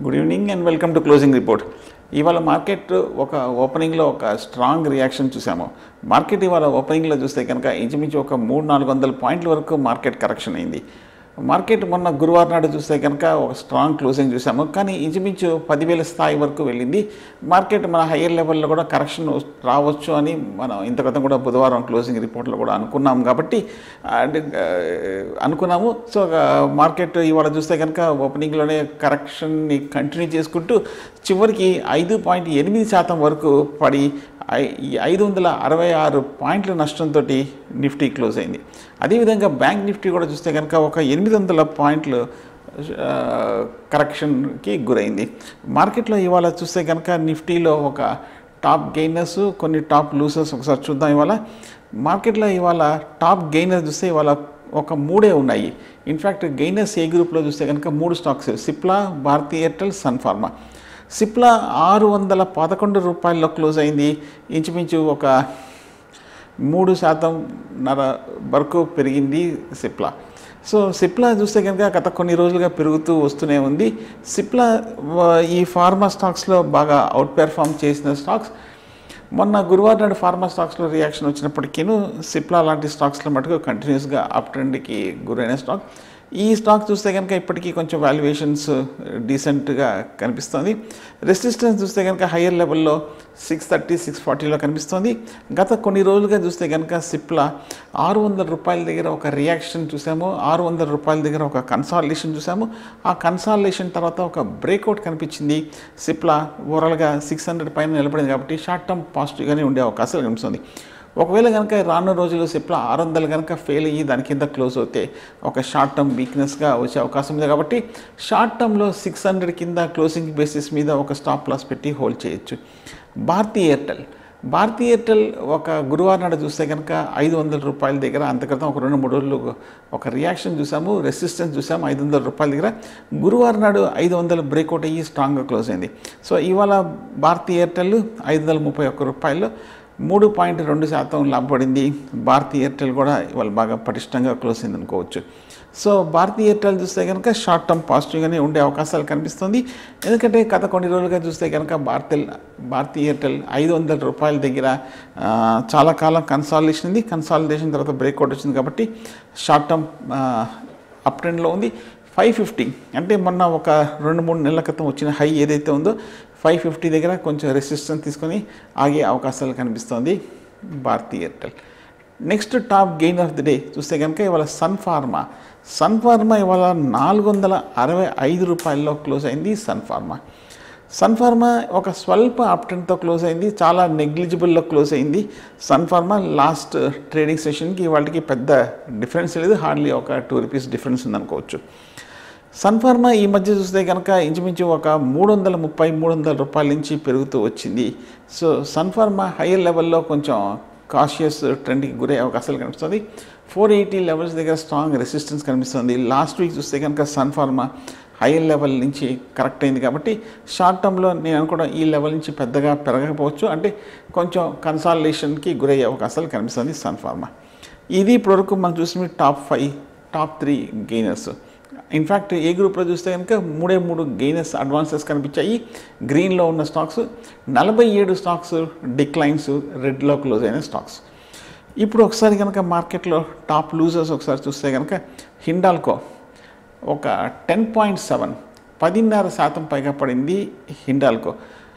good evening and welcome to closing report ఇవాళ market ఒక ఓపెనింగ్లో ఒక స్ట్రాంగ్ రియాక్షన్ చూసాము మార్కెట్ ఇవాళ ఓపెనింగ్లో చూస్తే కనుక ఇంచుమించు ఒక మూడు నాలుగు వందల పాయింట్ల వరకు మార్కెట్ కరెక్షన్ అయింది మార్కెట్ మొన్న గురువారం నాడు చూస్తే కనుక ఒక స్ట్రాంగ్ క్లోజింగ్ చూసాము కానీ ఇంచుమించు పదివేల స్థాయి వరకు వెళ్ళింది మార్కెట్ మన హయ్యర్ లెవెల్లో కూడా కరెక్షన్ రావచ్చు అని మనం ఇంత క్రితం కూడా బుధవారం క్లోజింగ్ రిపోర్ట్లో కూడా అనుకున్నాం కాబట్టి అంటే, ఆ, అనుకున్నాము సో ఆ, మార్కెట్ ఇవాళ చూస్తే కనుక ఓపెనింగ్లోనే కరెక్షన్ని కంటిన్యూ చేసుకుంటూ చివరికి ఐదు పాయింట్ ఎనిమిది శాతం వరకు పడి ఐ- ఈ ఐదు వందల అరవై ఆరు పాయింట్ల నష్టంతో నిఫ్టీ క్లోజ్ అయింది అదేవిధంగా బ్యాంక్ నిఫ్టీ కూడా చూస్తే కనుక ఒక ఎనిమిది వందల పాయింట్లు ఆ, కరెక్షన్కి గురైంది మార్కెట్లో ఇవాళ చూస్తే కనుక నిఫ్టీలో ఒక టాప్ గెయినర్స్ కొన్ని టాప్ లూసర్స్ ఒకసారి చూద్దాం ఇవాళ మార్కెట్లో ఇవాళ టాప్ గెయినర్స్ చూస్తే ఇవాళ ఒక మూడే ఉన్నాయి ఇన్ఫ్యాక్ట్ గెయినర్స్ ఏ గ్రూప్లో చూస్తే కనుక మూడు స్టాక్స్ సిప్లా భారతీ ఎయిర్టెల్ సన్ ఫార్మా సిప్లా ఆరు వందల పదకొండు రూపాయల్లో క్లోజ్ అయింది ఇంచుమించు ఒక మూడు శాతం నర వరకు పెరిగింది సిప్లా సో సిప్లా చూస్తే కనుక గత కొన్ని రోజులుగా పెరుగుతూ వస్తూనే ఉంది సిప్లా వ- ఈ ఫార్మా స్టాక్స్లో బాగా అవుట్ పెర్ఫామ్ చేసిన స్టాక్స్ మొన్న గురువారం నాడు ఫార్మా స్టాక్స్లో రియాక్షన్ వచ్చినప్పటికీను సిప్లా లాంటి స్టాక్స్లో మటుకు కంటిన్యూస్గా అప్ ట్రెండ్కి గురైన స్టాక్ ఈ స్టాక్ చూస్తే కనుక ఇప్పటికీ కొంచెం వాల్యుయేషన్స్ డీసెంట్గా కనిపిస్తుంది రెసిస్టెన్స్ చూస్తే కనుక హయ్యర్ లెవెల్లో సిక్స్ థర్టీ సిక్స్ ఫార్టీలో కనిపిస్తుంది గత కొన్ని రోజులుగా చూస్తే కనుక సిప్లా ఆరు వందల రూపాయల దగ్గర ఒక రియాక్షన్ చూసాము ఆరు వందల రూపాయల దగ్గర ఒక కన్సాలిడేషన్ చూసాము ఆ కన్సాలిడేషన్ తర్వాత ఒక బ్రేక్అవుట్ కనిపించింది సిప్లా ఓవరాల్గా సిక్స్ హండ్రెడ్ పైన నిలబడింది కాబట్టి షార్ట్ టర్మ్ పాజిటివ్గానే ఉండే అవకాశాలు కనిపిస్తుంది ఒకవేళ కనుక రానున్న రోజుల్లో సిప్లా ఆరు వందలు కనుక ఫెయిల్ అయ్యి దాని కింద క్లోజ్ అవుతే ఒక షార్ట్ టర్మ్ వీక్నెస్గా వచ్చే అవకాశం ఉంది కాబట్టి షార్ట్ టర్మ్లో సిక్స్ హండ్రెడ్ కింద క్లోజింగ్ బేసిస్ మీద ఒక స్టాప్ లాస్ పెట్టి హోల్డ్ చేయొచ్చు భారతీ ఎయిర్టెల్ భారతీ ఎయిర్టెల్ ఒక గురువారం నాడు చూస్తే కనుక ఐదు వందల రూపాయల దగ్గర అంత క్రితం ఒక రెండు మూడు రోజులు ఒక రియాక్షన్ చూసాము రెసిస్టెన్స్ చూసాము ఐదు వందల రూపాయల దగ్గర గురువారం నాడు ఐదు వందలు బ్రేక్అవుట్ అయ్యి స్ట్రాంగ్గా క్లోజ్ అయింది సో ఇవాళ భారతీ ఎయిర్టెల్ ఐదు వందల ముప్పై ఒక్క రూపాయలు మూడు పాయింట్ రెండు శాతం లాభపడింది భారతీ ఎయిర్టెల్ కూడా ఇవాళ బాగా పటిష్టంగా క్లోజ్ అయింది అనుకోవచ్చు సో భారతీ ఎయిర్టెల్ చూస్తే కనుక షార్ట్ టర్మ్ పాజిటివ్గానే ఉండే అవకాశాలు కనిపిస్తుంది ఎందుకంటే గత కొన్ని రోజులుగా చూస్తే కనుక భారతెల్ భారతీ ఎయిర్టెల్ ఐదు వందల రూపాయల దగ్గర ఆ, చాలా కాలం కన్సాలిడేషన్ ఉంది కన్సాలిడేషన్ తర్వాత బ్రేక్అవుట్ వచ్చింది కాబట్టి షార్ట్ టర్మ్ అప్ ట్రెండ్లో ఉంది ఫైవ్ ఫిఫ్టీ అంటే మొన్న ఒక రెండు మూడు నెలల క్రితం వచ్చిన హై ఏదైతే ఉందో ఫైవ్ ఫిఫ్టీ దగ్గర కొంచెం రెసిస్టెన్స్ తీసుకొని ఆగే అవకాశాలు కనిపిస్తుంది Bharti Airtel next top gain of the day చూస్తే కనుక ఇవాళ సన్ ఫార్మా సన్ ఫార్మా ఇవాళ నాలుగు వందల అరవై ఐదు రూపాయల్లో క్లోజ్ అయింది సన్ ఫార్మా సన్ ఫార్మా ఒక స్వల్ప అప్టెన్తో క్లోజ్ అయింది చాలా నెగ్లిజిబుల్లో క్లోజ్ అయింది సన్ ఫార్మా లాస్ట్ ట్రేడింగ్ సెషన్కి వాళ్ళకి పెద్ద డిఫరెన్స్ లేదు హార్డ్లీ ఒక టూ రూపీస్ డిఫరెన్స్ ఉందనుకోవచ్చు సన్ ఫార్మా ఈ మధ్య చూస్తే కనుక ఇంచుమించు ఒక మూడు వందల ముప్పై మూడు వందల రూపాయల నుంచి పెరుగుతూ వచ్చింది సో సన్ ఫార్మా హయ్యర్ లెవెల్లో కొంచెం కాషియస్ ట్రెండ్కి గురే అవకాశాలు కనిపిస్తుంది ఫోర్ ఎయిటీ లెవెల్స్ దగ్గర స్ట్రాంగ్ రెసిస్టెన్స్ కనిపిస్తుంది లాస్ట్ వీక్ చూస్తే కనుక సన్ ఫార్మా హైయర్ లెవెల్ నుంచి కరెక్ట్ అయింది కాబట్టి షార్ట్ టర్మ్లో నేను అనుకోవడం ఈ లెవెల్ నుంచి పెద్దగా పెరగకపోవచ్చు అంటే కొంచెం కన్సాలిడేషన్కి గురయ్యే అవకాశాలు కనిపిస్తుంది సన్ ఫార్మా ఇది ఇప్పటివరకు మనం చూసిన top five top three gainers in fact A గ్రూప్లో చూస్తే కనుక మూడే మూడు గెయినర్స్ అడ్వాన్సెస్ కనిపించాయి గ్రీన్లో ఉన్న స్టాక్స్ నలభై ఏడు స్టాక్స్ డిక్లైన్స్ రెడ్లో క్లోజ్ అయిన స్టాక్స్ ఇప్పుడు ఒకసారి కనుక మార్కెట్లో టాప్ లూజర్స్ ఒకసారి చూస్తే కనుక హిండాల్కో ఒక టెన్ పాయింట్ సెవెన్ పదిన్నర శాతం పైగా పడింది హిండాల్కో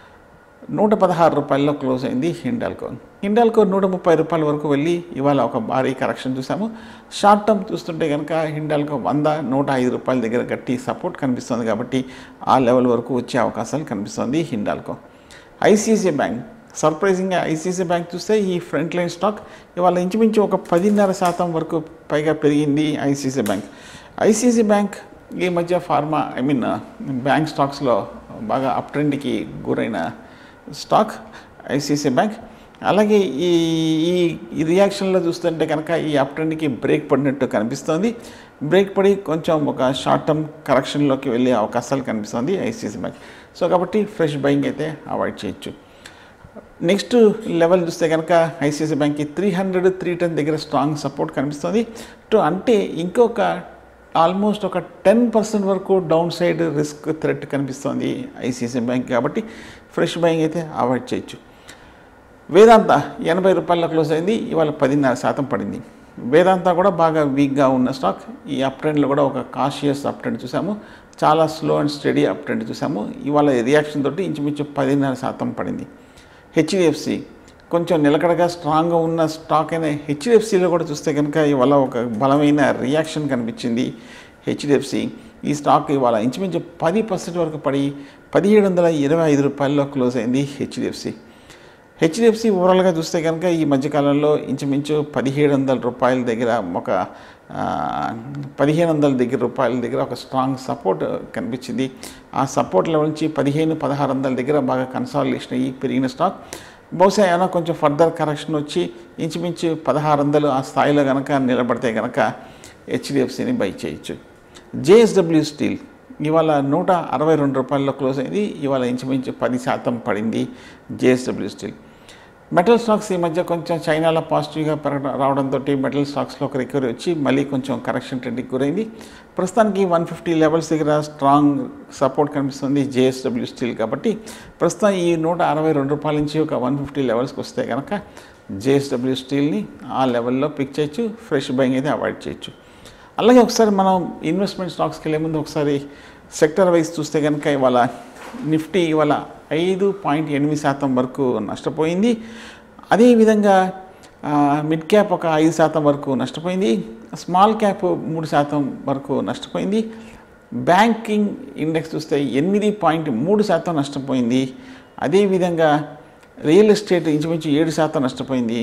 నూట పదహారు రూపాయల్లో క్లోజ్ అయింది హిండాల్కో హిండాల్కో నూట ముప్పై రూపాయల వరకు వెళ్ళి ఇవాళ ఒక భారీ కరెక్షన్ చూసాము షార్ట్ టర్మ్ చూస్తుంటే కనుక హిండాల్కో వంద నూట ఐదు రూపాయల దగ్గర గట్టి సపోర్ట్ కనిపిస్తుంది కాబట్టి ఆ లెవెల్ వరకు వచ్చే అవకాశాలు కనిపిస్తుంది హిండాల్కో ఐసిఐసిఐ బ్యాంక్ సర్ప్రైజింగ్గా ఐసిఐసిఐ బ్యాంక్ చూస్తే ఈ ఫ్రంట్ లైన్ స్టాక్ ఇవాళ ఇంచుమించు ఒక పదిన్నర శాతం వరకు పైగా పెరిగింది ఐసిఐసిఐ బ్యాంక్ ఐసిఐసిఐ బ్యాంక్ ఈ మధ్య ఫార్మా ఐ మీన్ బ్యాంక్ స్టాక్స్లో బాగా అప్ ట్రెండ్కి గురైన స్టాక్ ఐసిఐసిఐ బ్యాంక్ అలాగే ఈ ఈ ఈ రియాక్షన్లో చూస్తుంటే కనుక ఈ అప్ ట్రెండ్కి బ్రేక్ పడినట్టు కనిపిస్తుంది బ్రేక్ పడి కొంచెం ఒక షార్ట్ టర్మ్ కరెక్షన్లోకి వెళ్ళే అవకాశాలు కనిపిస్తుంది ఐసిఐసిఐ బ్యాంక్ సో కాబట్టి ఫ్రెష్ బయింగ్ అయితే అవాయిడ్ చేయొచ్చు నెక్స్ట్ లెవెల్ చూస్తే కనుక ఐసిఐసిఐ బ్యాంక్కి త్రీ హండ్రెడ్ త్రీ టెన్ దగ్గర స్ట్రాంగ్ సపోర్ట్ కనిపిస్తుంది టు అంటే ఇంకొక ఆల్మోస్ట్ ఒక టెన్ పర్సెంట్ వరకు డౌన్ సైడ్ రిస్క్ థ్రెట్ కనిపిస్తోంది ఐసిఐసిఐ బ్యాంక్ కాబట్టి ఫ్రెష్ బయింగ్ అయితే అవాయిడ్ చేయొచ్చు వేదాంత ఎనభై రూపాయల క్లోజ్ అయింది ఇవాళ పదిన్నర శాతం పడింది వేదాంత కూడా బాగా వీక్గా ఉన్న స్టాక్ ఈ అప్ ట్రెండ్లో కూడా ఒక కాషియస్ అప్ ట్రెండ్ చూసాము చాలా slow and steady up trend చూసాము ఇవాళ రియాక్షన్ తోటి ఇంచుమించు పదిన్నర శాతం పడింది హెచ్డిఎఫ్సి కొంచెం నిలకడగా స్ట్రాంగ్గా ఉన్న స్టాక్ అయిన హెచ్డిఎఫ్సిలో కూడా చూస్తే కనుక ఇవాళ ఒక బలమైన రియాక్షన్ కనిపించింది హెచ్డిఎఫ్సి ఈ స్టాక్ ఇవాళ ఇంచుమించు పది పర్సెంట్ వరకు పడి పదిహేడు వందల ఇరవై ఐదు రూపాయల్లో క్లోజ్ అయింది హెచ్డిఎఫ్సి హెచ్డిఎఫ్సి ఓవరాల్గా చూస్తే కనుక ఈ మధ్యకాలంలో ఇంచుమించు పదిహేడు వందల రూపాయల దగ్గర ఒక ఆ, పదిహేను వందల దగ్గర రూపాయల దగ్గర ఒక స్ట్రాంగ్ సపోర్ట్ కనిపించింది ఆ సపోర్ట్ లెవెల్ నుంచి పదిహేను పదహారు వందల దగ్గర బాగా కన్సాలిడేషన్ అయ్యి పెరిగిన స్టాక్ బహుశా ఏమైనా కొంచెం ఫర్దర్ కరెక్షన్ వచ్చి ఇంచుమించు పదహారు వందలు ఆ స్థాయిలో కనుక నిలబడితే కనుక హెచ్డిఎఫ్సిని బై చేయొచ్చు జేఎస్డబ్ల్యూ స్టీల్ ఇవాళ నూట అరవై రెండు రూపాయల్లో క్లోజ్ అయింది ఇవాళ ఇంచుమించు పది శాతం పడింది జేఎస్డబ్ల్యూ స్టీల్ మెటల్ స్టాక్స్ ఈ మధ్య కొంచెం చైనాలో పాజిటివ్గా పెరగడం రావడంతో మెటల్ స్టాక్స్లో ఒక రికవరీ వచ్చి మళ్ళీ కొంచెం కరెక్షన్ ట్రెండ్కి గురైంది ప్రస్తుతానికి వన్ ఫిఫ్టీ లెవెల్స్ దగ్గర స్ట్రాంగ్ సపోర్ట్ కనిపిస్తుంది జేఎస్డబ్ల్యూ స్టీల్ కాబట్టి ప్రస్తుతం ఈ నూట అరవై రెండు రూపాయల నుంచి ఒక వన్ ఫిఫ్టీ లెవెల్స్కి వస్తే కనుక జేఎస్డబ్ల్యూ స్టీల్ని ఆ లెవెల్లో పిక్ చేయొచ్చు ఫ్రెష్ బయింగ్ అయితే అవాయిడ్ చేయొచ్చు అలాగే ఒకసారి మనం ఇన్వెస్ట్మెంట్ స్టాక్స్కి వెళ్ళే ముందు ఒకసారి సెక్టర్ వైజ్ చూస్తే కనుక ఇవాళ నిఫ్టీ ఇవాళ ఐదు పాయింట్ ఎనిమిది శాతం వరకు నష్టపోయింది అదేవిధంగా ఆ, మిడ్ క్యాప్ ఒక ఐదు శాతం వరకు నష్టపోయింది స్మాల్ క్యాప్ మూడు శాతం వరకు నష్టపోయింది బ్యాంకింగ్ ఇండెక్స్ చూస్తే ఎనిమిది పాయింట్ మూడు శాతం నష్టపోయింది అదేవిధంగా రియల్ ఎస్టేట్ ఇంచుమించు ఏడు శాతం నష్టపోయింది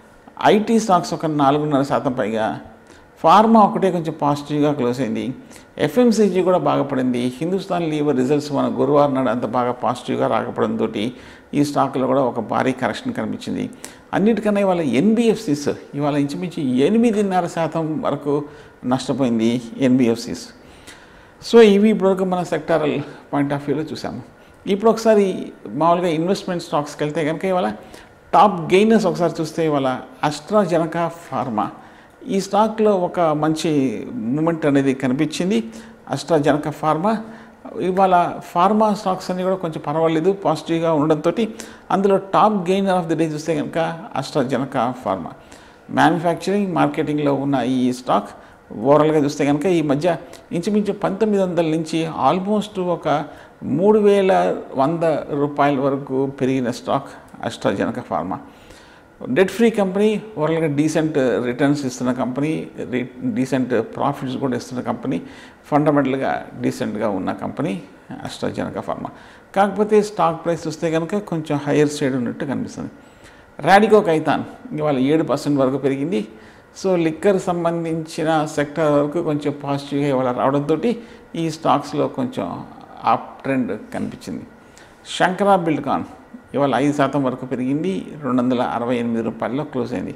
ఐటీ స్టాక్స్ ఒక నాలుగున్నర శాతం పైగా ఫార్మా ఒకటే కొంచెం పాజిటివ్గా క్లోజ్ అయింది ఎఫ్ఎంసీజీ కూడా బాగా పడింది హిందుస్థాన్ లీవర్ రిజల్ట్స్ మన గురువారం నాడు అంత బాగా పాజిటివ్గా రాకపోవడంతో ఈ స్టాక్లో కూడా ఒక భారీ కరెక్షన్ కనిపించింది అన్నిటికన్నా ఇవాళ ఎన్బిఎఫ్సిస్ ఇవాళ ఇంచుమించు ఎనిమిదిన్నర శాతం వరకు నష్టపోయింది ఎన్బిఎఫ్సిస్ సో ఇవి ఇప్పటివరకు మన సెక్టారల్ పాయింట్ ఆఫ్ వ్యూలో చూసాము ఇప్పుడు ఒకసారి మామూలుగా ఇన్వెస్ట్మెంట్ స్టాక్స్కి వెళ్తే కనుక ఇవాళ టాప్ గెయినర్స్ ఒకసారి చూస్తే ఇవాళ అస్ట్రాజెనకా ఫార్మా ఈ స్టాక్లో ఒక మంచి మూమెంట్ అనేది కనిపించింది అస్ట్రాజెనకా ఫార్మా ఇవాళ ఫార్మా స్టాక్స్ అన్నీ కూడా కొంచెం పర్వాలేదు పాజిటివ్గా ఉండడంతో అందులో top gainer of the day చూస్తే కనుక అస్ట్రాజెనకా ఫార్మా మ్యానుఫ్యాక్చరింగ్ మార్కెటింగ్లో ఉన్న ఈ స్టాక్ ఓవరాల్గా చూస్తే కనుక ఈ మధ్య ఇంచుమించు పంతొమ్మిది వందల నుంచి ఆల్మోస్ట్ ఒక మూడు వేల వంద రూపాయల వరకు పెరిగిన stock AstraZeneca pharma debt free company ఓవరాల్గా డీసెంట్ రిటర్న్స్ ఇస్తున్న కంపెనీ డీసెంట్ ప్రాఫిట్స్ కూడా ఇస్తున్న కంపెనీ ఫండమెంటల్గా డీసెంట్గా ఉన్న కంపెనీ అస్ట్రాజెనక ఫార్మా కాకపోతే స్టాక్ ప్రైస్ చూస్తే కనుక కొంచెం హయ్యర్ సైడ్ ఉన్నట్టు కనిపిస్తుంది రాడికో కైతాన్ ఇవాళ ఏడు పర్సెంట్ వరకు పెరిగింది సో లిక్కర్ సంబంధించిన సెక్టర్ వరకు కొంచెం పాజిటివ్గా ఇవాళ రావడంతో ఈ స్టాక్స్లో కొంచెం అప్ ట్రెండ్ కనిపించింది శంకరా బిల్డ్కాన్ ఇవాళ ఐదు శాతం వరకు పెరిగింది రెండు వందల అరవై ఎనిమిది రూపాయల్లో క్లోజ్ అయింది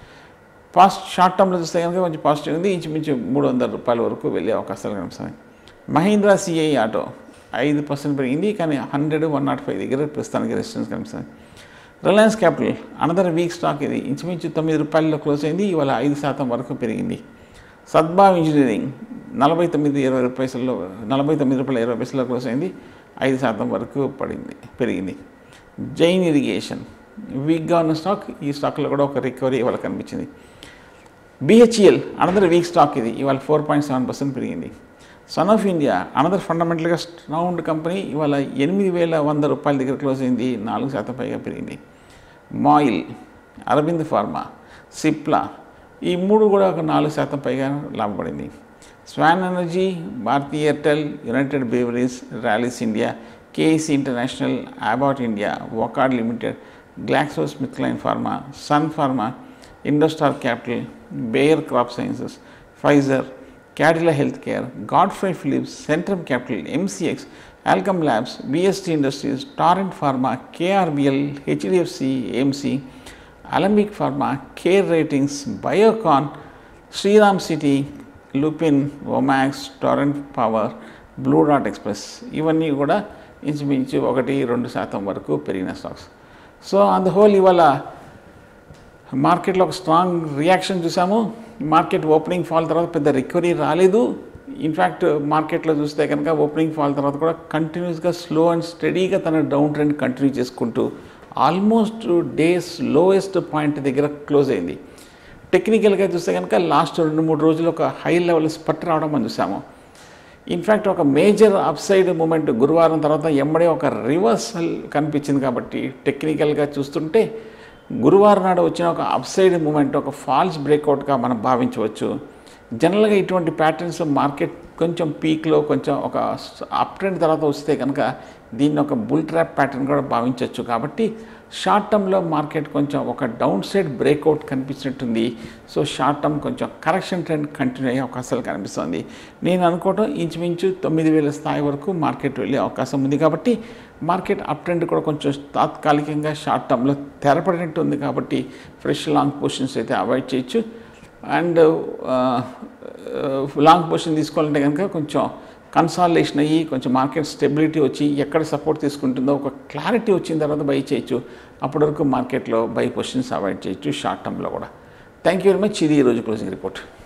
పాస్ట్ షార్ట్ టర్మ్లో చూస్తే కనుక కొంచెం పాజిటివ్ ఉంది ఇంచుమించు మూడు వందల రూపాయల వరకు వెళ్ళే అవకాశాలు కనిపిస్తాయి మహీంద్రా సిఐ ఆటో ఐదు పర్సెంట్ పెరిగింది కానీ హండ్రెడ్ వన్ నాట్ ఫైవ్ దగ్గర ప్రస్తుతానికి రెసిస్టెన్స్ కనిపిస్తుంది Reliance Capital another week stock ఇది ఇంచుమించు తొమ్మిది రూపాయల్లో క్లోజ్ అయింది ఇవాళ ఐదు శాతం వరకు పెరిగింది సద్భావ్ ఇంజనీరింగ్ నలభై తొమ్మిది ఇరవై రూపాయలలో నలభై తొమ్మిది రూపాయల ఇరవై పైసల్లో క్లోజ్ అయింది ఐదు శాతం వరకు పడింది పెరిగింది జైన్ ఇరిగేషన్ వీక్గా ఉన్న స్టాక్ ఈ స్టాక్లో కూడా ఒక రికవరీ ఇవాళ కనిపించింది బిహెచ్ఈఎల్ అనదర్ వీక్ స్టాక్ ఇది ఇవాళ ఫోర్ పాయింట్ సెవెన్ పర్సెంట్ పెరిగింది సన్ ఆఫ్ ఇండియా అనదర్ ఫండమెంటల్గా స్ట్రాంగ్ కంపెనీ ఇవాళ ఎనిమిది వేల వంద రూపాయల దగ్గర క్లోజ్ అయింది నాలుగు శాతం పైగా పెరిగింది మాయిల్ అరవింద్ ఫార్మా సిప్లా ఈ మూడు కూడా ఒక నాలుగు శాతం పైగా లాభపడింది Swan Energy Bharti Airtel United Breweries Rallis India KEC International Abbott India Wockhardt Limited Glaxo SmithKline pharma Sun Pharma IndoStar Capital Bayer crop sciences Pfizer Cadila Healthcare Godfrey Phillips Centrum Capital MCX Alkem Labs BST Industries Torrent Pharma KRBL HDFC AMC Alembic Pharma CARE Ratings Biocon Shriram City Lupin Omaxe Torrent Power Blue డాట్ ఎక్స్ప్రెస్ ఇవన్నీ కూడా ఇంచుమించు ఒకటి రెండు శాతం వరకు పెరిగిన stocks so on the whole ఇవాళ మార్కెట్లో ఒక స్ట్రాంగ్ రియాక్షన్ చూసాము మార్కెట్ ఓపెనింగ్ ఫాల్ తర్వాత పెద్ద రికవరీ రాలేదు ఇన్ఫ్యాక్ట్ మార్కెట్లో చూస్తే కనుక ఓపెనింగ్ ఫాల్ తర్వాత కూడా కంటిన్యూస్గా స్లో అండ్ స్టడీగా తన డౌన్ ట్రెండ్ కంటిన్యూ చేసుకుంటూ ఆల్మోస్ట్ డేస్ లోయెస్ట్ పాయింట్ దగ్గర క్లోజ్ అయింది టెక్నికల్గా చూస్తే కనుక లాస్ట్ రెండు మూడు రోజులు ఒక హై లెవెల్ స్పట్ రావడం మనం చూసాము ఇన్ఫ్యాక్ట్ ఒక మేజర్ అప్సైడ్ మూమెంట్ గురువారం తర్వాత ఎమ్మడే ఒక రివర్సల్ కనిపించింది కాబట్టి టెక్నికల్గా చూస్తుంటే గురువారం నాడు వచ్చిన ఒక అప్సైడ్ మూమెంట్ ఒక ఫాల్స్ బ్రేక్అవుట్గా మనం భావించవచ్చు జనరల్గా ఇటువంటి ప్యాటర్న్స్ మార్కెట్ కొంచెం పీక్లో కొంచెం ఒక అప్ ట్రెండ్ తర్వాత వస్తే కనుక దీన్ని ఒక బుల్ ట్రాప్ ప్యాటర్న్ కూడా భావించవచ్చు కాబట్టి షార్ట్ టర్మ్లో మార్కెట్ కొంచెం ఒక డౌన్ సైడ్ బ్రేక్అవుట్ కనిపించినట్టుంది సో షార్ట్ టర్మ్ కొంచెం కరెక్షన్ ట్రెండ్ కంటిన్యూ అయ్యే అవకాశాలు కనిపిస్తుంది నేను అనుకోవడం ఇంచుమించు తొమ్మిది వేల స్థాయి వరకు మార్కెట్ వెళ్ళే అవకాశం ఉంది కాబట్టి మార్కెట్ అప్ ట్రెండ్ కూడా కొంచెం తాత్కాలికంగా షార్ట్ టర్మ్లో తెరపడినట్టు ఉంది కాబట్టి ఫ్రెష్ లాంగ్ పొజిషన్స్ అయితే అవాయిడ్ చేయొచ్చు అండ్ లాంగ్ పొజిషన్ తీసుకోవాలంటే కనుక కొంచెం కన్సాలిడేషన్ అయ్యి కొంచెం మార్కెట్ స్టెబిలిటీ వచ్చి ఎక్కడ సపోర్ట్ తీసుకుంటుందో ఒక క్లారిటీ వచ్చిన తర్వాత బై చేయొచ్చు అప్పటి వరకు మార్కెట్లో బై పొజిషన్స్ అవాయిడ్ చేయొచ్చు షార్ట్ టర్మ్లో కూడా థ్యాంక్ యూ వెరీ మచ్ ఇది ఈరోజు క్లోజింగ్ రిపోర్ట్